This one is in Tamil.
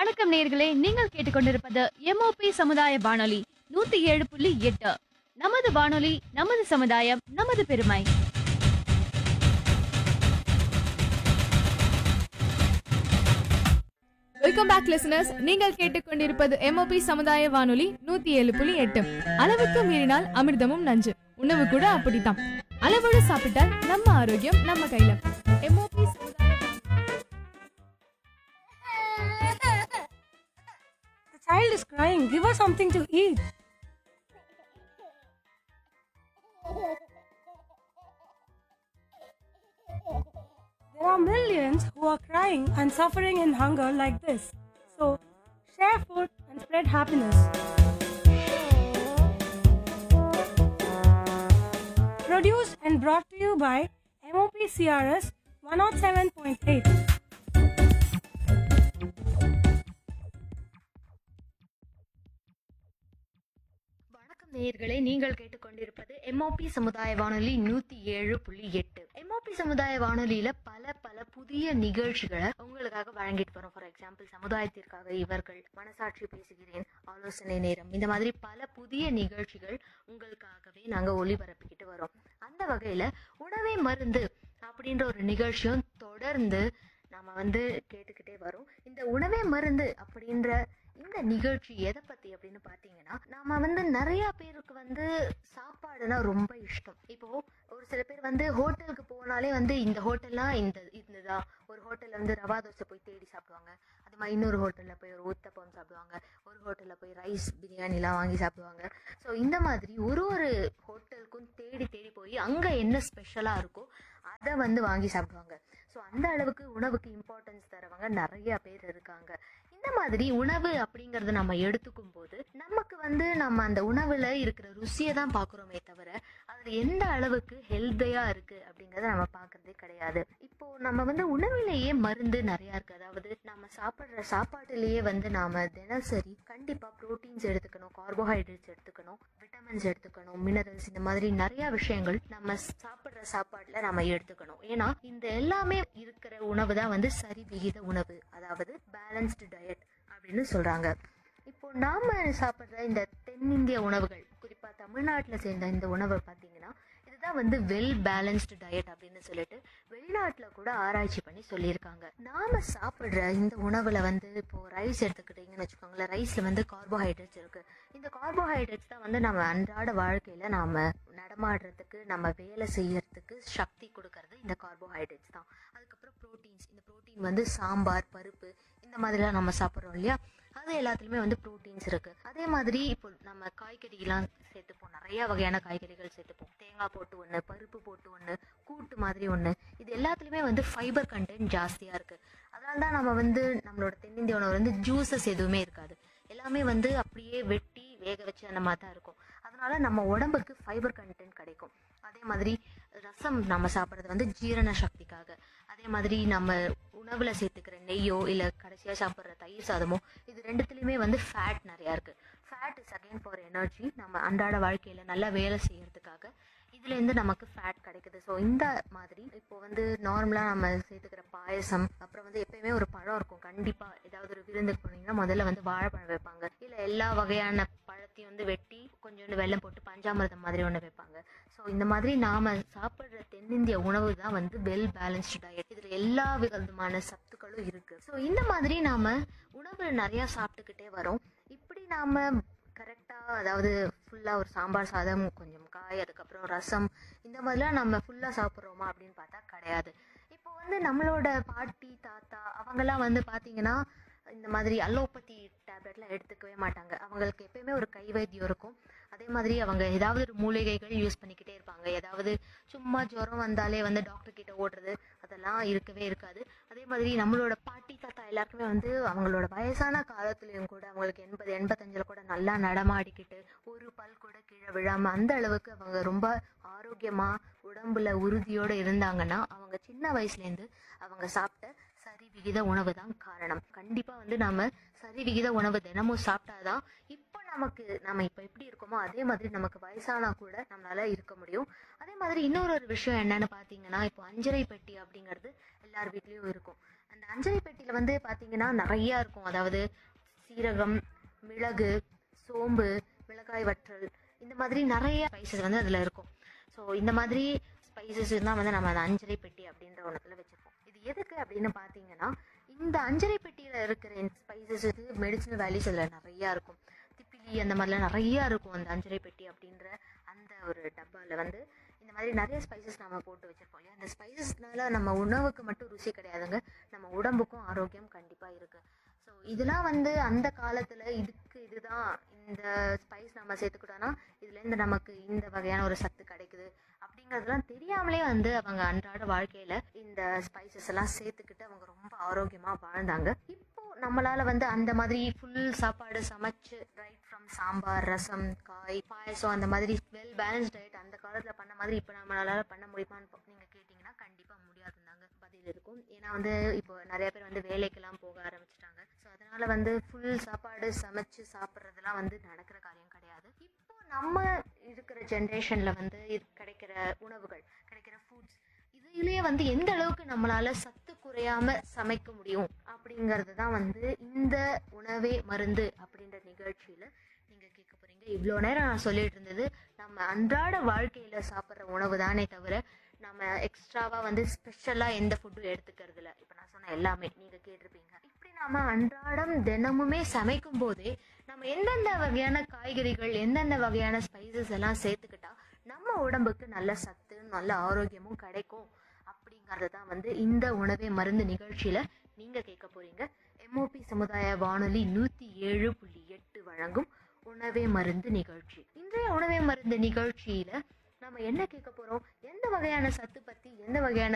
வணக்கம் நேர்களே நீங்கள் கேட்டுக்கொண்டிருப்பது எம்ஓபி சமுதாய வானொலி நூத்தி ஏழு புள்ளி எட்டு நமது வானொலி நமது சமுதாயம் நமது பெருமை வெல்கம் பேக் லிசனர்ஸ் நீங்கள் கேட்டுக்கொண்டிருப்பது எம்ஓபி சமுதாய வானொலி நூத்தி ஏழு புள்ளி எட்டு அளவுக்கு மீறினால் அமிர்தமும் நஞ்சு உணவு கூட அப்படித்தான் அளவோடு சாப்பிட்டால் நம்ம ஆரோக்கியம் நம்ம கையில எம்ஓபி சமுதாய The child is crying. Give her something to eat. There are millions who are crying and suffering in hunger like this. So, share food and spread happiness. Produced and brought to you by MOP CRS 107.8. வணக்கம் நேயர்களே நீங்கள் கேட்டுக்கொண்டிருப்பது எம்ஓபி சமுதாய வானொலி நூத்தி ஏழு புள்ளி எட்டு எம்ஓபி சமுதாய வானொலியில பல பல புதிய நிகழ்ச்சிகளை உங்களுக்காக வழங்கிட்டு வரோம் ஃபார் எக்ஸாம்பிள் சமுதாயத்திற்காக இவர்கள் மனசாட்சி பேசுகிறேன் ஆலோசனை நேரம் இந்த மாதிரி பல புதிய நிகழ்ச்சிகள் உங்களுக்காகவே நாங்க ஒளிபரப்பிக்கிட்டு வரோம் அந்த வகையில உணவே மருந்து அப்படின்ற ஒரு நிகழ்ச்சியும் தொடர்ந்து நாம வந்து கேட்டுக்கிட்டே வரோம் இந்த உணவே மருந்து அப்படின்ற இந்த நிகழ்ச்சி எதை பத்தி அப்படின்னு பாத்தீங்கன்னா நாம வந்து நிறைய பேருக்கு வந்து சாப்பாடுனா ரொம்ப இஷ்டம் இப்போ ஒரு சில பேர் வந்து ஹோட்டலுக்கு போனாலே வந்து இந்த ஹோட்டல்லாம் இந்த இதுதா ஒரு ஹோட்டல்ல வந்து ரவா தோசை போய் தேடி சாப்பிடுவாங்க அது மாதிரி இன்னொரு ஹோட்டல்ல போய் ஒரு ஊத்தப்பம் சாப்பிடுவாங்க ஒரு ஹோட்டல்ல போய் ரைஸ் பிரியாணிலாம் வாங்கி சாப்பிடுவாங்க ஸோ இந்த மாதிரி ஒரு ஒரு ஹோட்டலுக்கும் தேடி தேடி போய் அங்க என்ன ஸ்பெஷலா இருக்கோ அதை வந்து வாங்கி சாப்பிடுவாங்க ஸோ அந்த அளவுக்கு உணவுக்கு இம்பார்ட்டன்ஸ் தரவங்க நிறைய பேர் இருக்காங்க இந்த மாதிரி உணவு அப்படிங்கறத நம்ம எடுத்துக்கும் போது நமக்கு வந்து நம்ம அந்த உணவுல இருக்கிற ருசியை தான் பாக்குறோமே தவிர அதுல எந்த அளவுக்கு ஹெல்த்தியா இருக்கு அப்படிங்கறத நம்ம பாக்குறதே கிடையாது இப்போ நம்ம வந்து உணவிலேயே மருந்து நிறைய இருக்கு அதாவது நம்ம சாப்பிடுற சாப்பாட்டுலயே வந்து நாம தினசரி கண்டிப்பா புரோட்டீன்ஸ் எடுத்துக்கணும் கார்போஹைட்ரேட்ஸ் எடுத்துக்கணும் விட்டமின்ஸ் எடுத்துக்கணும் மினரல்ஸ் இந்த மாதிரி நிறைய விஷயங்கள் நம்ம சாப்பிடுற சாப்பாட்டுல நம்ம எடுத்துக்கணும் ஏன்னா இந்த எல்லாமே இருக்கிற உணவு தான் வந்து சரி விகித உணவு அதாவது பேலன்ஸ்டு டயட் அப்படின்னு சொல்றாங்க இப்போ நாம சாப்பிடுற இந்த தென்னிந்திய உணவுகள் குறிப்பா தமிழ்நாட்டுல சேர்ந்த இந்த உணவை பாத்தீங்கன்னா இதுதான் வந்து வெல் பேலன்ஸ்டு டயட் அப்படின்னு சொல்லிட்டு வெளிநாட்டுல கூட ஆராய்ச்சி பண்ணி சொல்லியிருக்காங்க நாம சாப்பிடுற இந்த உணவுல வந்து இப்போ ரைஸ் எடுத்துக்கிட்டீங்கன்னு வச்சுக்கோங்களேன் ரைஸ்ல வந்து கார்போஹைட்ரேட்ஸ் இருக்கு இந்த கார்போஹைட்ரேட்ஸ் தான் வந்து நம்ம அன்றாட வாழ்க்கையில நாம நடமாடுறதுக்கு நம்ம வேலை செய்யறதுக்கு சக்தி கொடுக்கறது இந்த கார்போஹைட்ரேட்ஸ் தான் அதுக்கப்புறம் ப்ரோட்டீன்ஸ் இந்த ப்ரோட்டீன் வந்து சாம்பார் பருப்பு இந்த மாதிரிலாம் நம்ம சாப்பிட்றோம் இல்லையா அது எல்லாத்துலயுமே வந்து ப்ரோட்டீன்ஸ் இருக்கு அதே மாதிரி இப்போ நம்ம காய்கறிலாம் சேர்த்துப்போம் நிறைய வகையான காய்கறிகள் சேர்த்துப்போம் தேங்காய் போட்டு ஒன்று பருப்பு போட்டு ஒன்று கூட்டு மாதிரி ஒன்று இது எல்லாத்துலயுமே வந்து ஃபைபர் கண்டென்ட் ஜாஸ்தியா இருக்கு அதனால தான் நம்ம வந்து நம்மளோட தென்னிந்திய உணவு வந்து ஜூசஸ் எதுவுமே இருக்காது எல்லாமே வந்து அப்படியே வெட்டி வேக வச்சு அந்த மாதிரி தான் இருக்கும் அதனால நம்ம உடம்புக்கு ஃபைபர் கண்டென்ட் கிடைக்கும் அதே மாதிரி ரசம் நம்ம சாப்பிட்றது வந்து ஜீரண சக்திக்காக அதே மாதிரி நம்ம உணவுல சேர்த்துக்கிற நெய்யோ இல்ல கடைசியா சாப்பிட்ற தயிர் சாதமோ இது ரெண்டுத்துலயுமே வந்து ஃபேட் நிறைய இருக்கு fat is again for energy நம்ம அன்றாட வாழ்க்கையில நல்லா வேலை செய்யறதுக்காக இதுல இருந்து நமக்கு ஃபேட் கிடைக்குது ஸோ இந்த மாதிரி இப்போ வந்து நார்மலா நம்ம சேர்த்துக்கிற பாயசம் அப்புறம் வந்து எப்பயுமே ஒரு பழம் இருக்கும் கண்டிப்பா ஏதாவது ஒரு விருந்துக்கு போனீங்கன்னா முதல்ல வந்து வாழைப்பழம் வைப்பாங்க இல்ல எல்லா வகையான பழத்தையும் வந்து வெட்டி கொஞ்சோண்டு வெல்லம் போட்டு பஞ்சாமிர்தம் மாதிரி ஒன்று வைப்பாங்க ஸோ இந்த மாதிரி நாம சாப்பிடுற தென்னிந்திய உணவு தான் வந்து வெல் பேலன்ஸ்டு டயட் இதுல எல்லா விதமான சத்துக்களும் இருக்கு ஸோ இந்த மாதிரி நாம உணவு நிறைய சாப்பிட்டுக்கிட்டே வரோம் இப்படி நாம கரெக்டா அதாவது ஃபுல்லா ஒரு சாம்பார் சாதம் கொஞ்சம் காய் அதுக்கப்புறம் ரசம் இந்த மாதிரிலாம் நம்ம ஃபுல்லா சாப்பிட்றோமா அப்படின்னு பார்த்தா கிடையாது இப்போ வந்து நம்மளோட பாட்டி தாத்தா அவங்கெல்லாம் வந்து பாத்தீங்கன்னா இந்த மாதிரி அலோபதி டேப்லெட்லாம் எடுத்துக்கவே மாட்டாங்க அவங்களுக்கு எப்பயுமே ஒரு கை வைத்தியம் இருக்கும் அதே மாதிரி அவங்க ஏதாவது ஒரு மூலிகைகள் யூஸ் பண்ணிக்கிட்டே இருப்பாங்க ஏதாவது சும்மா ஜுரம் வந்தாலே வந்து டாக்டர் கிட்ட ஓடுறது அதெல்லாம் இருக்கவே இருக்காது அதே மாதிரி நம்மளோட பாட்டி தாத்தா எல்லாருக்குமே வந்து அவங்களோட வயசான காலத்துலயும் கூட அவங்களுக்கு எண்பது எண்பத்தஞ்சுல கூட நல்லா நடமாடிக்கிட்டு ஒரு பல் கூட கீழே விழாம அந்த அளவுக்கு அவங்க ரொம்ப ஆரோக்கியமா உடம்புல உறுதியோட இருந்தாங்கன்னா அவங்க சின்ன வயசுல இருந்து அவங்க சாப்பிட்ட சரி விகித உணவு தான் காரணம் கண்டிப்பா வந்து நாம சரி விகித உணவு தினமும் சாப்பிட்டாதான் இப்போ நமக்கு நம்ம இப்ப எப்படி இருக்கோமோ அதே மாதிரி நமக்கு வயசானா கூட நம்மளால இருக்க முடியும் அதே மாதிரி இன்னொரு ஒரு விஷயம் என்னன்னு பாத்தீங்கன்னா இப்போ அஞ்சரை பெட்டி அப்படிங்கிறது எல்லார் வீட்லயும் இருக்கும் அந்த அஞ்சரை பெட்டியில் வந்து பார்த்தீங்கன்னா நிறையா இருக்கும் அதாவது சீரகம் மிளகு சோம்பு மிளகாய் வற்றல் இந்த மாதிரி நிறைய ஸ்பைசஸ் வந்து அதில் இருக்கும் ஸோ இந்த மாதிரி ஸ்பைசஸ் தான் வந்து நம்ம அந்த அஞ்சரை பெட்டி அப்படின்ற ஒன்றத்தில் வச்சுருப்போம் இது எதுக்கு அப்படின்னு பார்த்தீங்கன்னா இந்த அஞ்சரை பெட்டியில் இருக்கிற ஸ்பைசஸுக்கு மெடிசினல் வேல்யூஸ் அதில் நிறையா இருக்கும் திப்பிலி அந்த மாதிரிலாம் நிறையா இருக்கும் அந்த அஞ்சரை பெட்டி அப்படின்ற அந்த ஒரு டப்பாவில் வந்து இந்த மாதிரி நிறைய ஸ்பைசஸ் நம்ம போட்டு வச்சுருப்போம் இல்லையா அந்த ஸ்பைசஸ்னால நம்ம உணவுக்கு மட்டும் ருசி கிடையாதுங்க நம்ம உடம்புக்கும் ஆரோக்கியம் கண்டிப்பாக இருக்குது ஸோ இதெல்லாம் வந்து அந்த காலத்தில் இதுக்கு இதுதான் இந்த ஸ்பைஸ் நம்ம சேர்த்துக்கிட்டோன்னா இதுலேருந்து நமக்கு இந்த வகையான ஒரு சத்து கிடைக்குது அப்படிங்கிறதுலாம் தெரியாமலே வந்து அவங்க அன்றாட வாழ்க்கையில் இந்த ஸ்பைசஸ் எல்லாம் சேர்த்துக்கிட்டு அவங்க ரொம்ப ஆரோக்கியமாக வாழ்ந்தாங்க இப்போ நம்மளால வந்து அந்த மாதிரி ஃபுல் சாப்பாடு சமைச்சு ரைட் ஃப்ரம் சாம்பார் ரசம் காய் பாயசம் அந்த மாதிரி வெல் பேலன்ஸ் டயட் அந்த காலத்தில் பண்ண மாதிரி இப்போ நம்மளால பண்ண முடியுமான்னு நீங்கள் கேட்டிங்கன்னா கண்டிப்பாக முடியாதுந்தாங்க பதில் இருக்கும் ஏன்னா வந்து இப்போ நிறைய பேர் வந்து வேலைக்கெல்லாம் போக ஆரம்பிச்சிட்டாங்க ஸோ அதனால வந்து ஃபுல் சாப்பாடு சமைச்சு சாப்பிட்றதுலாம் வந்து நடக்கிற காரியம் கிடையாது இப்போ நம்ம இருக்கிற ஜென்ரேஷனில் வந்து இது கிடைக்கிற உணவுகள் கிடைக்கிற ஃபுட்ஸ் இதுலயே வந்து எந்த அளவுக்கு நம்மளால சத்து குறையாம சமைக்க முடியும் அப்படிங்கிறது தான் வந்து இந்த உணவே மருந்து அப்படின்ற நிகழ்ச்சியில நீங்க கேட்க போறீங்க இவ்வளோ நேரம் நான் சொல்லிட்டு இருந்தது நம்ம அன்றாட வாழ்க்கையில சாப்பிட்ற உணவு தானே தவிர நம்ம எக்ஸ்ட்ராவா வந்து ஸ்பெஷலா எந்த ஃபுட்டும் எடுத்துக்கிறது இல்லை இப்போ நான் சொன்ன எல்லாமே நீங்க கேட்டிருப்பீங்க இப்படி நாம அன்றாடம் தினமுமே சமைக்கும் போதே நம்ம எந்தெந்த வகையான காய்கறிகள் எந்தெந்த வகையான ஸ்பைசஸ் எல்லாம் சேர்த்துக்கிட்டா நம்ம உடம்புக்கு நல்ல சத்து நல்ல ஆரோக்கியமும் கிடைக்கும் அப்படிங்கிறது தான் வந்து இந்த உணவே மருந்து நிகழ்ச்சியில நீங்க கேட்க போறீங்க எம்ஓபி சமுதாய வானொலி நூத்தி ஏழு புள்ளி எட்டு வழங்கும் உணவே மருந்து நிகழ்ச்சி இன்றைய உணவே மருந்து நிகழ்ச்சியில நம்ம என்ன கேட்க போறோம் எந்த வகையான சத்து பத்தி எந்த வகையான